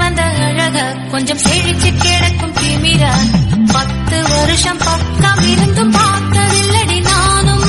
வந்த அழக கொஞ்சம் செழிச்சு கிடக்கும் திமிர பத்து வருஷம் பக்கம் இருந்தும் பார்த்ததில்லடி நானும்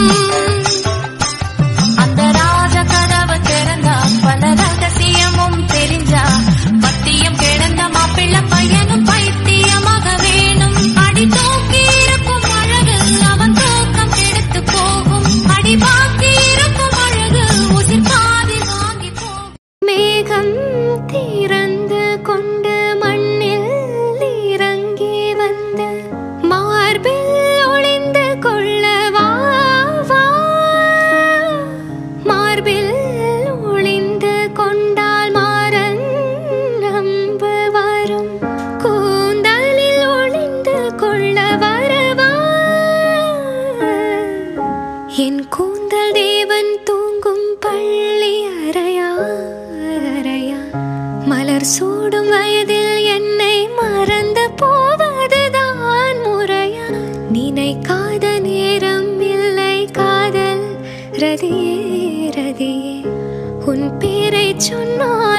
அந்த ராஜ கதவை திறந்தா பல ரகசியமும் தெரிஞ்சா பத்தியம் கிடந்த மாப்பிள்ள பையனும் பைத்தியமாக வேணும் அடி தூக்கி இருக்கும் அழகு அவன் தூக்கம் கெடுத்து போகும் அடி பாக்கி இருக்கும் அழகு உசிர் பாதி வாங்கி போகும் மேகம் திறந்து கொண்டு மண்ணில் இறங்கி வந்து மார்பில் ஒளிந்து கொள்ள வா வா மார்பில் ஒளிந்து கொண்டால் மாறன் நம்பு வரும் கூந்தலில் ஒளிந்து கொள்ள வரவா என் கூந்தல் தேவன் தூங்கும் பள்ளி அறையா அறையா மலர் சூடும் வயதில் என்னை மறந்து போவதுதான் முறையா நினைக்காத நேரம் இல்லை காதல் ரதியே ரதியே உன் பேரை சொன்னால்